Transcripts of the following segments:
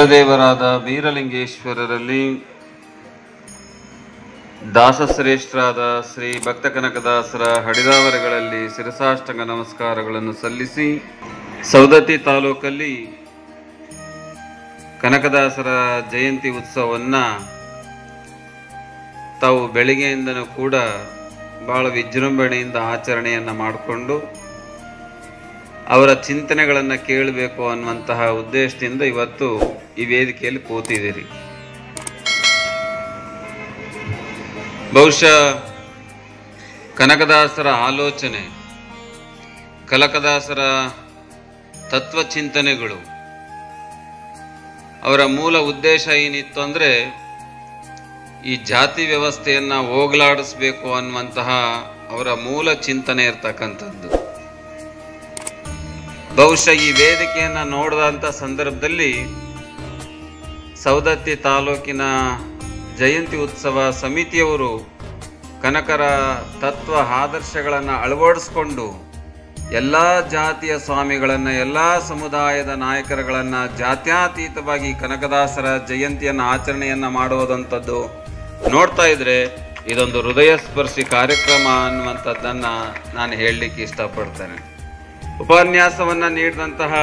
ಕುಲದೇವರಾದ ವೀರಲಿಂಗೇಶ್ವರರಲ್ಲಿ ದಾಸಶ್ರೇಷ್ಠರಾದ ಶ್ರೀ ಭಕ್ತ ಕನಕದಾಸರ ಹಡಿದಾವರೆಗಳಲ್ಲಿ ಶಿರಸಾಷ್ಟಂಗ ನಮಸ್ಕಾರಗಳನ್ನು ಸಲ್ಲಿಸಿ ಸೌದತ್ತಿ ತಾಲೂಕಲ್ಲಿ ಕನಕದಾಸರ ಜಯಂತಿ ಉತ್ಸವವನ್ನು ತಾವು ಬೆಳಿಗ್ಗೆಯಿಂದನೂ ಕೂಡ ಬಹಳ ವಿಜೃಂಭಣೆಯಿಂದ ಆಚರಣೆಯನ್ನು ಮಾಡಿಕೊಂಡು ಅವರ ಚಿಂತನೆಗಳನ್ನು ಕೇಳಬೇಕು ಅನ್ನುವಂತಹ ಉದ್ದೇಶದಿಂದ ಇವತ್ತು ಈ ವೇದಿಕೆಯಲ್ಲಿ ಕೂತಿದ್ದೀರಿ ಬಹುಶಃ ಕನಕದಾಸರ ಆಲೋಚನೆ ಕನಕದಾಸರ ತತ್ವಚಿಂತನೆಗಳು ಅವರ ಮೂಲ ಉದ್ದೇಶ ಏನಿತ್ತು ಅಂದರೆ ಈ ಜಾತಿ ವ್ಯವಸ್ಥೆಯನ್ನು ಹೋಗಲಾಡಿಸ್ಬೇಕು ಅನ್ನುವಂತಹ ಅವರ ಮೂಲ ಚಿಂತನೆ ಇರ್ತಕ್ಕಂಥದ್ದು ಬಹುಶಃ ಈ ವೇದಿಕೆಯನ್ನು ನೋಡಿದಂಥ ಸಂದರ್ಭದಲ್ಲಿ ಸೌದತ್ತಿ ತಾಲೂಕಿನ ಜಯಂತಿ ಉತ್ಸವ ಸಮಿತಿಯವರು ಕನಕರ ತತ್ವ ಆದರ್ಶಗಳನ್ನು ಅಳವಡಿಸ್ಕೊಂಡು ಎಲ್ಲ ಜಾತಿಯ ಸ್ವಾಮಿಗಳನ್ನು ಎಲ್ಲ ಸಮುದಾಯದ ನಾಯಕರುಗಳನ್ನು ಜಾತ್ಯತೀತವಾಗಿ ಕನಕದಾಸರ ಜಯಂತಿಯನ್ನು ಆಚರಣೆಯನ್ನು ಮಾಡುವುದಂಥದ್ದು ನೋಡ್ತಾ ಇದ್ರೆ ಇದೊಂದು ಹೃದಯ ಸ್ಪರ್ಶಿ ಕಾರ್ಯಕ್ರಮ ಅನ್ನುವಂಥದ್ದನ್ನು ನಾನು ಹೇಳಲಿಕ್ಕೆ ಇಷ್ಟಪಡ್ತೇನೆ ಉಪನ್ಯಾಸವನ್ನು ನೀಡಿದಂತಹ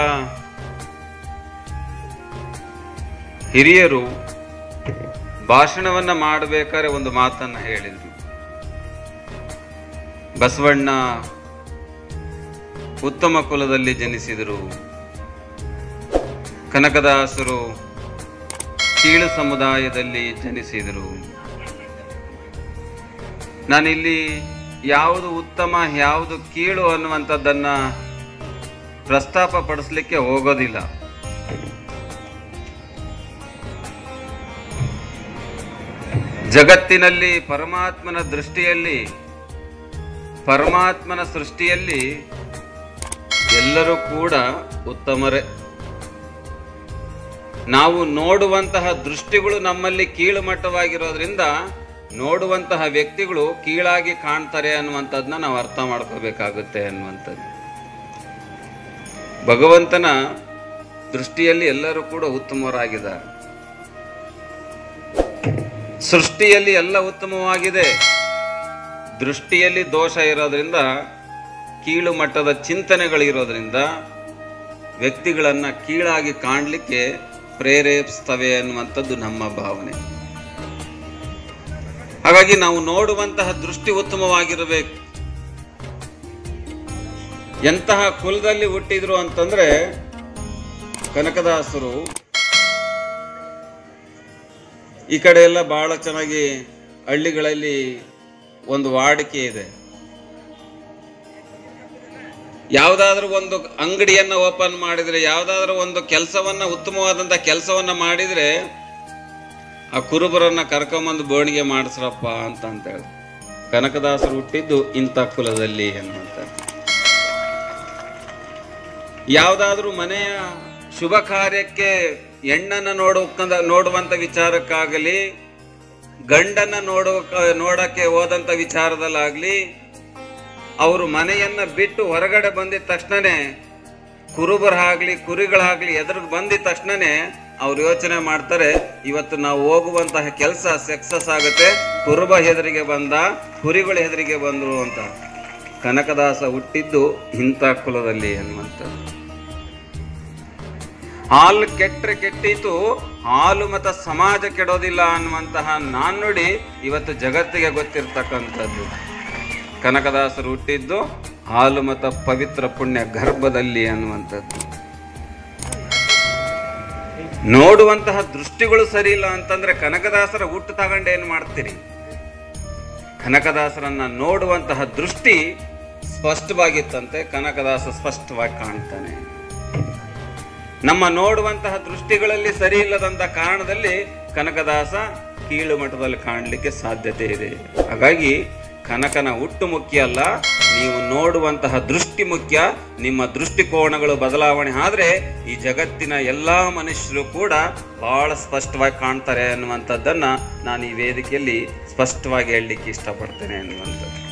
ಹಿರಿಯರು ಭಾಷಣವನ್ನ ಮಾಡಬೇಕಾದ್ರೆ ಒಂದು ಮಾತನ್ನ ಹೇಳಿದ್ರು ಬಸವಣ್ಣ ಉತ್ತಮ ಕುಲದಲ್ಲಿ ಜನಿಸಿದರು ಕನಕದಾಸರು ಕೀಳು ಸಮುದಾಯದಲ್ಲಿ ಜನಿಸಿದರು ನಾನಿಲ್ಲಿ ಯಾವುದು ಉತ್ತಮ ಯಾವುದು ಕೀಳು ಅನ್ನುವಂಥದ್ದನ್ನ ಪ್ರಸ್ತಾಪ ಪಡಿಸ್ಲಿಕ್ಕೆ ಹೋಗೋದಿಲ್ಲ ಜಗತ್ತಿನಲ್ಲಿ ಪರಮಾತ್ಮನ ದೃಷ್ಟಿಯಲ್ಲಿ ಪರಮಾತ್ಮನ ಸೃಷ್ಟಿಯಲ್ಲಿ ಎಲ್ಲರೂ ಕೂಡ ಉತ್ತಮರೇ ನಾವು ನೋಡುವಂತಹ ದೃಷ್ಟಿಗಳು ನಮ್ಮಲ್ಲಿ ಕೀಳು ಮಟ್ಟವಾಗಿರೋದ್ರಿಂದ ನೋಡುವಂತಹ ವ್ಯಕ್ತಿಗಳು ಕೀಳಾಗಿ ಕಾಣ್ತಾರೆ ಅನ್ನುವಂಥದ್ದನ್ನ ನಾವು ಅರ್ಥ ಮಾಡ್ಕೋಬೇಕಾಗುತ್ತೆ ಅನ್ನುವಂಥದ್ದು ಭಗವಂತನ ದೃಷ್ಟಿಯಲ್ಲಿ ಎಲ್ಲರೂ ಕೂಡ ಉತ್ತಮರಾಗಿದ್ದಾರೆ ಸೃಷ್ಟಿಯಲ್ಲಿ ಎಲ್ಲ ಉತ್ತಮವಾಗಿದೆ ದೃಷ್ಟಿಯಲ್ಲಿ ದೋಷ ಇರೋದ್ರಿಂದ ಕೀಳು ಮಟ್ಟದ ಚಿಂತನೆಗಳಿರೋದ್ರಿಂದ ವ್ಯಕ್ತಿಗಳನ್ನ ಕೀಳಾಗಿ ಕಾಣಲಿಕ್ಕೆ ಪ್ರೇರೇಪಿಸ್ತವೆ ಅನ್ನುವಂಥದ್ದು ನಮ್ಮ ಭಾವನೆ ಹಾಗಾಗಿ ನಾವು ನೋಡುವಂತಹ ದೃಷ್ಟಿ ಉತ್ತಮವಾಗಿರಬೇಕು ಎಂತಹ ಕುಲದಲ್ಲಿ ಹುಟ್ಟಿದ್ರು ಅಂತಂದ್ರೆ ಕನಕದಾಸರು ಈ ಕಡೆ ಎಲ್ಲ ಬಹಳ ಚೆನ್ನಾಗಿ ಹಳ್ಳಿಗಳಲ್ಲಿ ಒಂದು ವಾಡಿಕೆ ಇದೆ ಯಾವುದಾದ್ರೂ ಒಂದು ಅಂಗಡಿಯನ್ನ ಓಪನ್ ಮಾಡಿದ್ರೆ ಯಾವುದಾದ್ರೂ ಒಂದು ಕೆಲಸವನ್ನ ಉತ್ತಮವಾದಂತ ಕೆಲಸವನ್ನ ಮಾಡಿದ್ರೆ ಆ ಕುರುಬರನ್ನ ಕರ್ಕೊಂಬಂದು ಬೋಣಿಗೆ ಮಾಡಿಸ್ರಪ್ಪ ಅಂತ ಅಂತ ಹೇಳಿ ಕನಕದಾಸರು ಹುಟ್ಟಿದ್ದು ಇಂಥ ಕುಲದಲ್ಲಿ ಅನ್ನುವಂಥ ಯಾವುದಾದ್ರೂ ಮನೆಯ ಶುಭ ಕಾರ್ಯಕ್ಕೆ ಹೆಣ್ಣನ್ನ ನೋಡುವ ನೋಡುವಂತ ವಿಚಾರಕ್ಕಾಗಲಿ ಗಂಡನ್ನ ನೋಡುವ ನೋಡಕ್ಕೆ ಹೋದಂತ ವಿಚಾರದಲ್ಲಾಗ್ಲಿ ಅವರು ಮನೆಯನ್ನ ಬಿಟ್ಟು ಹೊರಗಡೆ ಬಂದಿದ ತಕ್ಷಣನೇ ಕುರುಬರಾಗ್ಲಿ ಕುರಿಗಳಾಗ್ಲಿ ಎದುರು ಬಂದಿದ ತಕ್ಷಣನೇ ಅವ್ರು ಯೋಚನೆ ಮಾಡ್ತಾರೆ ಇವತ್ತು ನಾವು ಹೋಗುವಂತಹ ಕೆಲಸ ಸಕ್ಸಸ್ ಆಗುತ್ತೆ ಕುರುಬ ಹೆದರಿಗೆ ಬಂದ ಕುರಿಗಳು ಹೆದರಿಗೆ ಬಂದ್ರು ಅಂತ ಕನಕದಾಸ ಹುಟ್ಟಿದ್ದು ಇಂಥ ಕುಲದಲ್ಲಿ ಅನ್ನುವಂಥದ್ದು ಹಾಲು ಕೆಟ್ಟರೆ ಕೆಟ್ಟಿತು ಹಾಲು ಮತ ಸಮಾಜ ಕೆಡೋದಿಲ್ಲ ಅನ್ನುವಂತಹ ನಾಣ್ಣುಡಿ ಇವತ್ತು ಜಗತ್ತಿಗೆ ಗೊತ್ತಿರ್ತಕ್ಕಂಥದ್ದು ಕನಕದಾಸರು ಹುಟ್ಟಿದ್ದು ಹಾಲು ಮತ ಪವಿತ್ರ ಪುಣ್ಯ ಗರ್ಭದಲ್ಲಿ ಅನ್ನುವಂಥದ್ದು ನೋಡುವಂತಹ ದೃಷ್ಟಿಗಳು ಸರಿ ಇಲ್ಲ ಅಂತಂದ್ರೆ ಕನಕದಾಸರ ಹುಟ್ಟು ತಗೊಂಡು ಏನು ಮಾಡ್ತೀರಿ ಕನಕದಾಸರನ್ನ ನೋಡುವಂತಹ ದೃಷ್ಟಿ ಸ್ಪಷ್ಟವಾಗಿತ್ತಂತೆ ಕನಕದಾಸ ಸ್ಪಷ್ಟವಾಗಿ ಕಾಣ್ತಾನೆ ನಮ್ಮ ನೋಡುವಂತಹ ದೃಷ್ಟಿಗಳಲ್ಲಿ ಸರಿ ಇಲ್ಲದಂತ ಕಾರಣದಲ್ಲಿ ಕನಕದಾಸ ಕೀಳು ಮಟ್ಟದಲ್ಲಿ ಕಾಣಲಿಕ್ಕೆ ಸಾಧ್ಯತೆ ಇದೆ ಹಾಗಾಗಿ ಕನಕನ ಹುಟ್ಟು ಮುಖ್ಯ ಅಲ್ಲ ನೀವು ನೋಡುವಂತಹ ದೃಷ್ಟಿ ಮುಖ್ಯ ನಿಮ್ಮ ದೃಷ್ಟಿಕೋನಗಳು ಬದಲಾವಣೆ ಆದ್ರೆ ಈ ಜಗತ್ತಿನ ಎಲ್ಲಾ ಮನುಷ್ಯರು ಕೂಡ ಬಹಳ ಸ್ಪಷ್ಟವಾಗಿ ಕಾಣ್ತಾರೆ ಅನ್ನುವಂಥದ್ದನ್ನ ನಾನು ಈ ವೇದಿಕೆಯಲ್ಲಿ ಸ್ಪಷ್ಟವಾಗಿ ಹೇಳಲಿಕ್ಕೆ ಇಷ್ಟಪಡ್ತೇನೆ ಅನ್ನುವಂಥದ್ದು